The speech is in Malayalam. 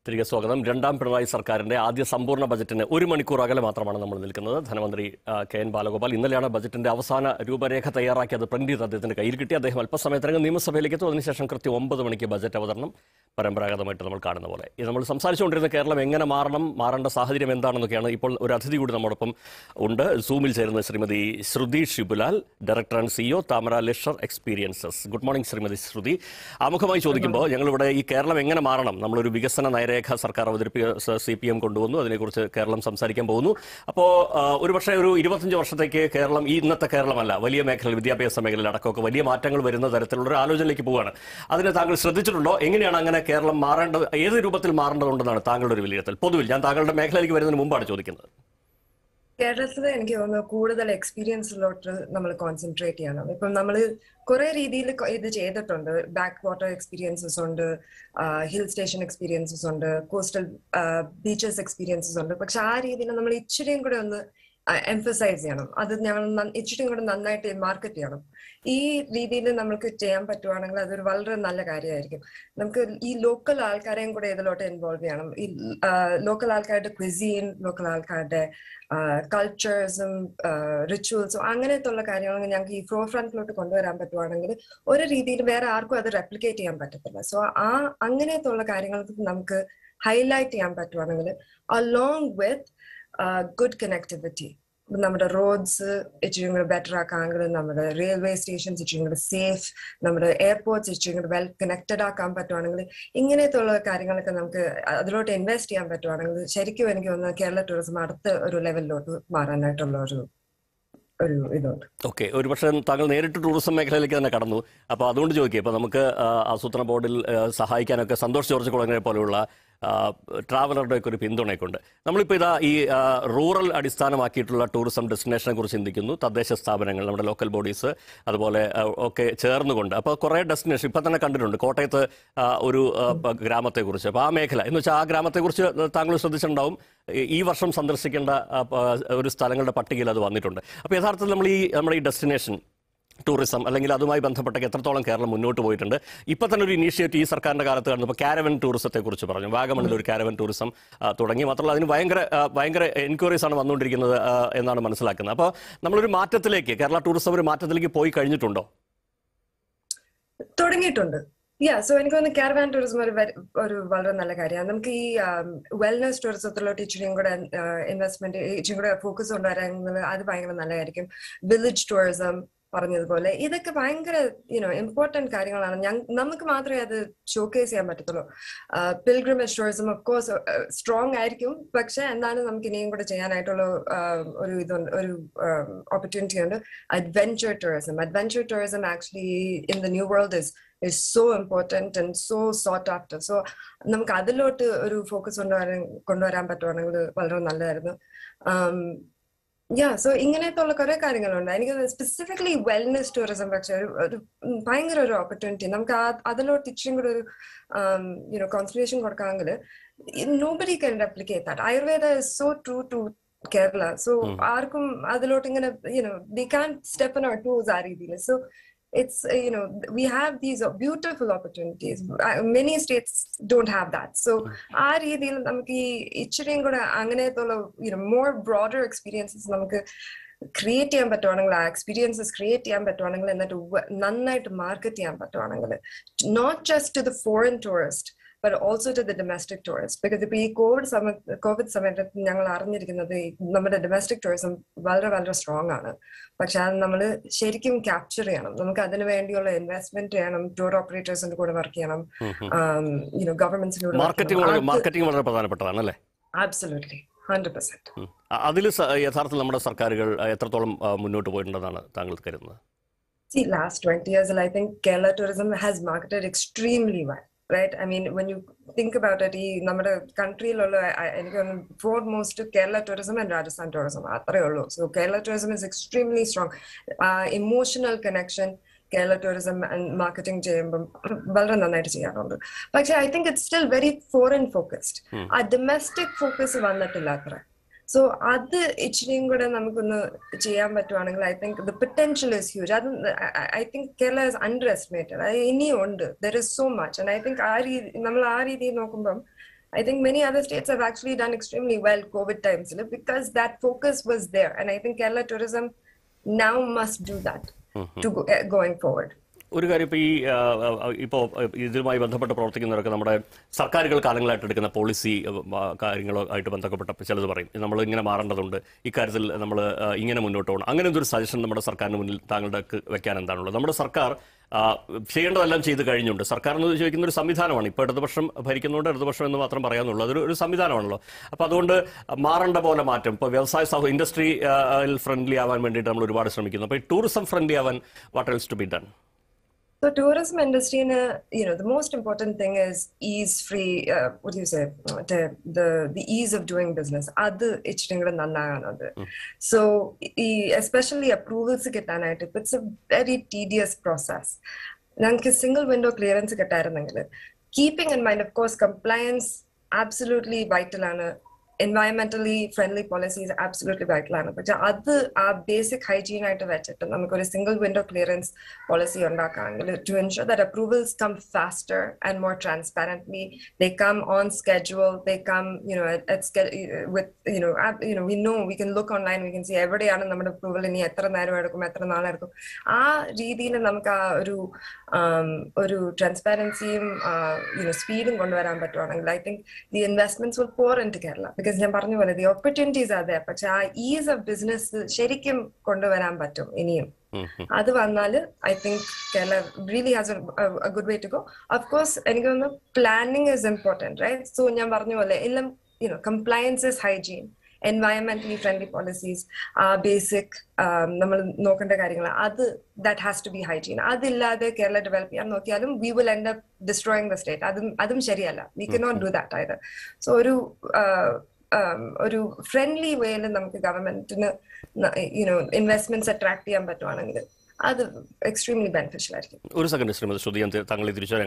തിരികെ സ്വാഗതം രണ്ടാം പിണറായി സർക്കാരിന്റെ ആദ്യ സമ്പൂർണ്ണ ബജറ്റിന് ഒരു മണിക്കൂർ അകലെ മാത്രമാണ് നമ്മൾ നിൽക്കുന്നത് ധനമന്ത്രി ആ, കെ എൻ ബാലഗോപാൽ ഇന്നലെയാണ് ബജറ്റിന്റെ അവസാന രൂപരേഖ തയ്യാറാക്കി അത് പ്രിന്റ് ചെയ്ത് അദ്ദേഹത്തിന്റെ കയ്യിൽ കിട്ടി അദ്ദേഹം അല്പസമയത്തിനകം നിയമസഭയിലേക്ക് എത്തും അതിനുശേഷം കൃത്യം ഒമ്പത് മണിക്ക് ബജറ്റ് അവതരണം പരമ്പരാഗതമായിട്ട് നമ്മൾ കാണുന്ന പോലെ ഇത് നമ്മൾ സംസാരിച്ചുകൊണ്ടിരുന്ന കേരളം എങ്ങനെ മാറണം മാറേണ്ട സാഹചര്യം എന്താണെന്നൊക്കെയാണ് ഇപ്പോൾ ഒരു അതിഥി കൂടി നമ്മോടൊപ്പം ഉണ്ട് സൂമിൽ ചേരുന്ന Shrimati Shruti Shibulal director and CEO Tamara leisure experiences good morning Shrimati Shruti ആമുഖമായി ചോദിക്കുമ്പോൾ ഞങ്ങളിവിടെ ഈ കേരളം എങ്ങനെ മാറണം നമ്മളൊരു വികസന നയരേഖ സർക്കാർ അവതരിപ്പിച്ച സി പി എം കൊണ്ടുവന്നു അതിനെക്കുറിച്ച് കേരളം സംസാരിക്കാൻ പോകുന്നു അപ്പോൾ ഒരുപക്ഷെ ഒരു ഇരുപത്തഞ്ച് വർഷത്തേക്ക് കേരളം ഈ ഇന്നത്തെ കേരളമല്ല വലിയ മേഖലയിൽ വിദ്യാഭ്യാസ മേഖലയിൽ അടക്കമൊക്കെ വലിയ മാറ്റങ്ങൾ വരുന്ന തരത്തിലുള്ള ഒരു ആലോചനയിലേക്ക് പോവുകയാണ് അതിനെ താങ്കൾ ശ്രദ്ധിച്ചിട്ടുണ്ടോ എങ്ങനെയാണ് അങ്ങനെ കേരളം മാറേണ്ടത് ഏത് രൂപത്തിൽ മാറേണ്ടതുണ്ടെന്നാണ് താങ്കളുടെ ഒരു വിലയിരുത്തൽ പൊതുവിൽ ഞാൻ താങ്കളുടെ മേഖലയിലേക്ക് വരുന്നതിന് മുമ്പാണ് ചോദിക്കുന്നത് കേരളത്തിൽ എനിക്ക് തോന്നുന്നു കൂടുതൽ എക്സ്പീരിയൻസിലോട്ട് നമ്മൾ കോൺസെൻട്രേറ്റ് ചെയ്യണം ഇപ്പം നമ്മൾ കുറെ രീതിയിൽ ഇത് ചെയ്തിട്ടുണ്ട് ബാക്ക് വാട്ടർ എക്സ്പീരിയൻസസ് ഉണ്ട് ഹിൽ സ്റ്റേഷൻ എക്സ്പീരിയൻസസ് ഉണ്ട് കോസ്റ്റൽ ബീച്ചസ് എക്സ്പീരിയൻസസ് ഉണ്ട് പക്ഷെ ആ രീതിയിൽ നമ്മൾ ഇച്ചിരിയും കൂടെ ഒന്ന് എംഫസൈസ് ചെയ്യണം അത് ഞങ്ങൾ നന്ന- ഇച്ചിരിയും കൂടെ നന്നായിട്ട് മാർക്കറ്റ് ചെയ്യണം ഈ രീതിയിൽ നമുക്ക് ചെയ്യാൻ പറ്റുവാണെങ്കിൽ അതൊരു വളരെ നല്ല കാര്യമായിരിക്കും നമുക്ക് ഈ ലോക്കൽ ആൾക്കാരെയും കൂടെ ഇതിലോട്ട് ഇൻവോൾവ് ചെയ്യണം ഈ ലോക്കൽ ആൾക്കാരുടെ ക്വിസീൻ ലോക്കൽ ആൾക്കാരുടെ കൾച്ചേഴ്സും റിച്വൽസും അങ്ങനത്തെ ഉള്ള കാര്യങ്ങൾ ഞങ്ങൾക്ക് ഈ ഫ്രോ ഫ്രണ്ടിലോട്ട് കൊണ്ടുവരാൻ പറ്റുവാണെങ്കിൽ ഒരു രീതിയിൽ വേറെ ആർക്കും അത് റെപ്ലിക്കേറ്റ് ചെയ്യാൻ പറ്റത്തില്ല സോ ആ അങ്ങനത്തെ ഉള്ള കാര്യങ്ങൾക്ക് നമുക്ക് ഹൈലൈറ്റ് ചെയ്യാൻ പറ്റുവാണെങ്കിൽ അലോങ് വിത്ത് ഗുഡ് കണക്ടിവിറ്റി നമ്മുടെ റോഡ്സ് ഇച്ചിരി കൂടെ ബെറ്റർ ആക്കാമെങ്കിൽ നമ്മുടെ റെയിൽവേ സ്റ്റേഷൻസ് ഇച്ചിരി കൂടെ സേഫ് നമ്മുടെ എയർപോർട്ട്സ് ഇച്ചിരി കൂടെ വെൽ കണക്റ്റഡ് ആക്കാൻ പറ്റുവാണെങ്കിൽ ഇങ്ങനത്തെ ഉള്ള കാര്യങ്ങളൊക്കെ നമുക്ക് അതിലോട്ട് ഇൻവെസ്റ്റ് ചെയ്യാൻ പറ്റുവാണെങ്കിൽ ശരിക്കും എനിക്ക് തോന്നുന്നു കേരള ടൂറിസം അടുത്ത ഒരു ലെവലിലോട്ട് മാറാനായിട്ടുള്ള ഒരു ഒരു ഇതുണ്ട് ഓക്കെ ഒരുപക്ഷെ താങ്കൾ നേരിട്ട് ടൂറിസം മേഖലയിലേക്ക് തന്നെ കടന്നു അപ്പോൾ അതുകൊണ്ട് ചോദിക്കുക ഇപ്പോൾ നമുക്ക് ആ, ആസൂത്രണ ബോർഡിൽ ആ, സഹായിക്കാനൊക്കെ സന്തോഷ് ജോർജ് കുളങ്ങരെ പോലെയുള്ള ആ, ട്രാവലറുടെ ഒക്കെ ഒരു പിന്തുണയൊക്കെ ഉണ്ട് നമ്മളിപ്പോൾ ഇതാ ഈ ആ, റൂറൽ അടിസ്ഥാനമാക്കിയിട്ടുള്ള ടൂറിസം ഡെസ്റ്റിനേഷനെ കുറിച്ച് ചിന്തിക്കുന്നു തദ്ദേശ സ്ഥാപനങ്ങൾ നമ്മുടെ ലോക്കൽ ബോഡീസ് അതുപോലെ ആ, ഒക്കെ ചേർന്നുകൊണ്ട് അപ്പോൾ കുറേ ഡെസ്റ്റിനേഷൻ ഇപ്പം തന്നെ കണ്ടിട്ടുണ്ട് കോട്ടയത്ത് ആ, ഒരു ആ, പ- ഗ്രാമത്തെക്കുറിച്ച് അപ്പോൾ ആ മേഖല എന്ന് വെച്ചാൽ ആ ഗ്രാമത്തെക്കുറിച്ച് താങ്കൾ ശ്രദ്ധിച്ചിട്ടുണ്ടാവും ഈ- ഈ വർഷം സന്ദർശിക്കേണ്ട ആ, പ- ഒരു സ്ഥലങ്ങളുടെ പട്ടികയിൽ അത് വന്നിട്ടുണ്ട് അപ്പോൾ യഥാർത്ഥത്തിൽ നമ്മൾ ഈ നമ്മുടെ ഈ ഡെസ്റ്റിനേഷൻ ടൂറിസം അല്ലെങ്കിൽ അതുമായി ബന്ധപ്പെട്ട എത്രത്തോളം കേരളം മുന്നോട്ട് പോയിട്ടുണ്ട് ഇപ്പൊ തന്നെ ഒരു ഇനീഷ്യേറ്റീവ് ഈ സർക്കാരിന്റെ കാലത്ത് കണ്ടു ഇപ്പോൾ കാരവൻ ടൂറിസത്തെ കുറിച്ച് പറഞ്ഞു വാഗമണിൽ ഒരു കാരവൻ ടൂറിസം ആ, തുടങ്ങി മാത്രമല്ല അതിന് ഭയങ്കര ആ, ഭയങ്കര എൻക്വയറീസ് ആണ് വന്നുകൊണ്ടിരിക്കുന്നത് ആ, എന്നാണ് മനസ്സിലാക്കുന്നത് അപ്പോൾ നമ്മളൊരു മാറ്റത്തിലേക്ക് കേരള ടൂറിസം ഒരു മാറ്റത്തിലേക്ക് പോയി കഴിഞ്ഞിട്ടുണ്ടോ തുടങ്ങിയിട്ടുണ്ട് യാ സോ എനിക്ക് തോന്നുന്നു കാരവാൻ ടൂറിസം ഒരു വര- ഒരു വളരെ നല്ല കാര്യമാണ് നമുക്ക് ഈ വെൽനസ് ടൂറിസത്തിലോട്ട് ഇച്ചിരിയും കൂടെ ഇൻവെസ്റ്റ്മെന്റ് ഇച്ചിരി കൂടെ ഫോക്കസ് കൊണ്ടുവരാൻ അത് ഭയങ്കര നല്ലതായിരിക്കും വില്ലേജ് ടൂറിസം പറഞ്ഞതുപോലെ ഇതൊക്കെ ഭയങ്കര യുനോ ഇമ്പോർട്ടന്റ് കാര്യങ്ങളാണ് ഞങ്ങ നമുക്ക് മാത്രമേ അത് ഷോക്കേസ് ചെയ്യാൻ പറ്റത്തുള്ളൂ pilgrimage tourism of course strong ആയിരിക്കും പക്ഷെ എന്നാലും നമുക്ക് ഇനിയും കൂടെ ചെയ്യാനായിട്ടുള്ള ആഹ്, ഒരു ഇതുണ്ട് ഒരു ഓപ്പർച്യൂണിറ്റി ഉണ്ട് adventure tourism adventure tourism actually in the new world is is so important and so sought after so നമുക്ക് അതിലോട്ട് ഒരു ഫോക്കസ് കൊണ്ടുവരാൻ കൊണ്ടുവരാൻ പറ്റുവാണെങ്കിൽ വളരെ നല്ലതായിരുന്നു യാ സോ ഇങ്ങനത്തെ ഉള്ള കുറെ കാര്യങ്ങളുണ്ട് എനിക്ക് സ്പെസിഫിക്കലി വെൽനെസ് ടൂറിസം പക്ഷെ ഒരു ഒരു ഭയങ്കര ഒരു ഓപ്പർച്യൂണിറ്റി നമുക്ക് ആ അതിലോട്ട് ഇച്ചിരി കൂടെ ഒരു യുനോ കോൺസെൻട്രേഷൻ കൊടുക്കാമെങ്കിൽ nobody can replicate that Ayurveda is so true to Kerala so ആർക്കും അതിലോട്ട് ഇങ്ങനെ you know they can step in our shoes ആ രീതിയിൽ so it's uh, you know we have these uh, beautiful opportunities Uh, many states don't have that so ആ രീതിയിൽ നമുക്ക് ഈ ഇച്ചിരിയും കൂടെ അങ്ങനത്തുള്ള യുനോ മോർ ബ്രോഡർ എക്സ്പീരിയൻസസ് നമുക്ക് ക്രിയേറ്റ് ചെയ്യാൻ പറ്റുവാണെങ്കിൽ ആ എക്സ്പീരിയൻസസ് ക്രിയേറ്റ് ചെയ്യാൻ പറ്റുവാണെങ്കിൽ എന്നിട്ട് വ- നന്നായിട്ട് മാർക്കറ്റ് ചെയ്യാൻ പറ്റുവാണെങ്കിൽ not just to the foreign tourist but also to the domestic tourist because ഇപ്പൊ ഈ കോവിഡ് സമയ കോവിഡ് സമയത്ത് ഞങ്ങൾ അറിഞ്ഞിരിക്കുന്നത് ഈ നമ്മുടെ ഡൊമസ്റ്റിക് ടൂറിസം വളരെ വളരെ സ്ട്രോങ് ആണ് പക്ഷെ അത് നമ്മൾ ശരിക്കും ക്യാപ്ചർ ചെയ്യണം നമുക്ക് അതിന് വേണ്ടിയുള്ള ഇൻവെസ്റ്റ്മെന്റ് ചെയ്യണം ടൂർ ഓപ്പറേറ്റേഴ്സിന്റെ കൂടെ വർക്ക് ചെയ്യണം യുനോ ഗവൺമെന്റ്സിനോട് മാർക്കറ്റിംഗ് വളരെ മാർക്കറ്റിംഗ് വളരെ പ്രധാനപ്പെട്ടതാണ് അല്ലേ ആബ്സൊല്യൂട്ട്ലി ഹൺഡ്രഡ് പെർസെന്റ് അതിൽ യഥാർത്ഥത്തിൽ നമ്മുടെ സർക്കാരുകൾ ആ, എത്രത്തോളം ആ, മുന്നോട്ട് പോയിട്ടുണ്ടെന്നാണ് താങ്കൾ കരുതുന്നത് See, last 20 years, I think Kerala tourism has marketed extremely well, right? I mean, when you think about it, ഈ നമ്മുടെ കൺട്രിയിലുള്ള എനിക്ക് for most Kerala tourism and Rajasthan tourism അത്രേ ഉള്ളൂ so Kerala tourism is extremely strong emotional connection Kerala tourism and marketing ചെയ്യുമ്പം വളരെ നന്നായിട്ട് ചെയ്യാറുണ്ട് പക്ഷെ I think it still very foreign focused ആ ഡൊമസ്റ്റിക് ഫോക്കസ് വന്നിട്ടില്ല അത്ര സോ അത് ഇച്ചിരിയും കൂടെ നമുക്കൊന്ന് ചെയ്യാൻ പറ്റുവാണെങ്കിൽ I think the potential is huge അത് I think Kerala is underestimated അത് ഇനിയും ഉണ്ട് there is so much and I think ആ രീതി നമ്മൾ ആ രീതിയിൽ നോക്കുമ്പം I think many other states have actually done extremely well COVID times because that focus was there. And I think Kerala tourism now must do that to go, uh, going forward. ഒരു കാര്യം ഇപ്പോൾ ഈ ആ, ആ, ഇപ്പോൾ ഇതുമായി ബന്ധപ്പെട്ട് പ്രവർത്തിക്കുന്നവരൊക്കെ നമ്മുടെ സർക്കാരുകൾ കാലങ്ങളായിട്ട് എടുക്കുന്ന പോളിസി ആ, കാര്യങ്ങളോ ആയിട്ട് ബന്ധപ്പെട്ട ചിലത് പറയും നമ്മൾ ഇങ്ങനെ മാറേണ്ടതുണ്ട് ഇക്കാര്യത്തിൽ നമ്മൾ ആ, ഇങ്ങനെ മുന്നോട്ട് പോകണം അങ്ങനെ എന്തൊരു സജഷൻ നമ്മുടെ സർക്കാരിന് മുന്നിൽ താങ്കളുടെ വെക്കാൻ എന്താണുള്ളത് നമ്മുടെ സർക്കാർ ആ, ചെയ്യേണ്ടതെല്ലാം ചെയ്ത് കഴിഞ്ഞുണ്ട് സർക്കാർ എന്ന് ചോദിക്കുന്ന ഒരു സംവിധാനമാണ് ഇപ്പോൾ ഇടതുപക്ഷം ഭരിക്കുന്നതുകൊണ്ട് ഇടതുപക്ഷം എന്ന് മാത്രം പറയാനുള്ളൂ അതൊരു ഒരു സംവിധാനമാണല്ലോ അപ്പോൾ അതുകൊണ്ട് മാറേണ്ട പോലെ മാറ്റം ഇപ്പോൾ വ്യവസായ സൗ ഇൻഡസ്ട്രി ഫ്രണ്ട്ലി ആവാൻ വേണ്ടിയിട്ട് നമ്മൾ ഒരുപാട് ശ്രമിക്കുന്നു അപ്പോൾ ഈ ടൂറിസം ഫ്രണ്ട്ലി ആവാൻ what else to be done So tourism industry, in a, you know, the most important thing is ease free. Uh, what do you say? The the the ease of doing business. അത് ഇച്ചിരി കൂടെ നന്നാകാണത് സോ ഈ എസ്പെഷ്യലി അപ്രൂവൽസ് കിട്ടാനായിട്ട് it's a very tedious process ഞങ്ങൾക്ക് സിംഗിൾ വിൻഡോ ക്ലിയറൻസ് കിട്ടായിരുന്നെങ്കിൽ keeping in mind of course compliance absolutely vital ആണ് environmentally friendly policies absolutely vital ആണ് പക്ഷെ അത് ആ ബേസിക് ഹൈജീൻ ആയിട്ട് വെച്ചിട്ട് നമുക്കൊരു സിംഗിൾ വിൻഡോ ക്ലിയറൻസ് പോളിസി ഉണ്ടാക്കുകയാണെങ്കിൽ to ensure that approvals come faster and more transparently they come on schedule they come you know with you know you know we know we can look online we can see എവിടെയാണ് നമ്മുടെ അപ്രൂവൽ ഇനി എത്ര നേരം എടുക്കും എത്ര നാളെടുക്കും ആ രീതിയിൽ നമുക്ക് ആ ഒരു ഒരു ട്രാൻസ്പാരൻസിയും യുനോ സ്പീഡും കൊണ്ടുവരാൻ പറ്റുവാണെങ്കിൽ I think the investments will pour into Kerala because ഞാൻ പറഞ്ഞ പോലെ ദി ഓപ്പർച്യൂണിറ്റീസ് അതെ പക്ഷെ ആ ഈസ് ഓഫ് ബിസിനസ് ശരിക്കും കൊണ്ടുവരാൻ പറ്റും ഇനിയും അത് വന്നാല് I think Kerala really has a good way to go of course എനിക്ക് തോന്നുന്നു planning is important right so ഞാൻ പറഞ്ഞ പോലെ എല്ലാം you know compliance is hygiene environmentally friendly policies ആ ബേസിക് നമ്മൾ നോക്കേണ്ട കാര്യങ്ങൾ അത് that has to be hygiene അതില്ലാതെ കേരള ഡെവലപ്പ് ചെയ്യാൻ നോക്കിയാലും we will end up destroying the state അതും അതും ശരിയല്ല we can not do that ആയത് സോ ഒരു ഒരു ഫ്രണ്ട്ലി വേയിൽ നമുക്ക് ഗവൺമെന്റിന് യുനോ ഇൻവെസ്റ്റ്മെന്റ്സ് അട്രാക്ട് ചെയ്യാൻ പറ്റുവാണെങ്കിൽ അത് എക്സ്ട്രീംലി ബെനിഫിഷ്യൽ ആയിരിക്കും ഒരു സെക്കൻഡ് ശ്രീമതി ശ്രുതി ഞാൻ താങ്കൾ തിരിച്ചു